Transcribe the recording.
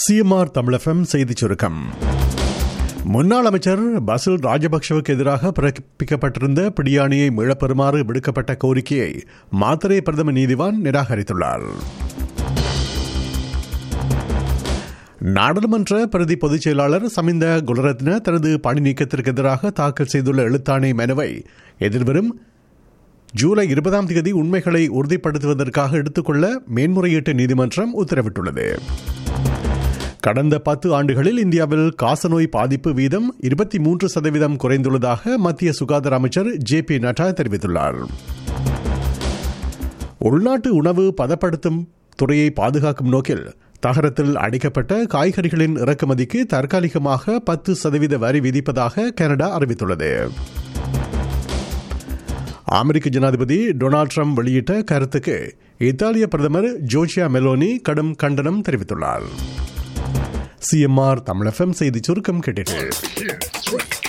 CMR தமிழகம் செய்திச் சுருக்கம் முன்னாள் அமைச்சர் பசில் ராஜபக்சவுக்கு எதிராக பிறப்பிக்கப்பட்டிருந்த பிடியாணியை மீளப்பெறுமாறு விடுக்கப்பட்ட கோரிக்கையை மாத்தரை பிரதம நீதிவான் நிராகரித்துள்ளார் நாடாளுமன்ற பிரதி பொதுச் செயலாளர் சமிந்த குலரத்ன தனது பணி நீக்கத்திற்கு எதிராக தாக்கல் செய்துள்ள எழுத்தாணை மனுவை எதிர்வரும் ஜூலை இருபதாம் தேதி உண்மைகளை உறுதிப்படுத்துவதற்காக எடுத்துக்கொள்ள மேன்முறையீட்டு நீதிமன்றம் உத்தரவிட்டுள்ளது கடந்த பத்து ஆண்டுகளில் இந்தியாவில் காசநோய் பாதிப்பு வீதம் இருபத்தி மூன்று சதவீதம் குறைந்துள்ளதாக மத்திய சுகாதார அமைச்சர் ஜே பி நட்டா தெரிவித்துள்ளார் உள்நாட்டு உணவு பதப்படுத்தும் துறையை பாதுகாக்கும் நோக்கில் தகரத்தில் அடிக்கப்பட்ட காய்கறிகளின் இறக்குமதிக்கு தற்காலிகமாக பத்து சதவீத வரி விதிப்பதாக கனடா அறிவித்துள்ளது அமெரிக்க ஜனாதிபதி டொனால்டு ட்ரம்ப் வெளியிட்ட கருத்துக்கு இத்தாலிய பிரதமர் ஜோர்ஜியா மெலோனி கடும் கண்டனம் தெரிவித்துள்ளார் சிஎம்ஆர் தமிழகம் செய்தி சுருக்கம் கேட்டீர்கள்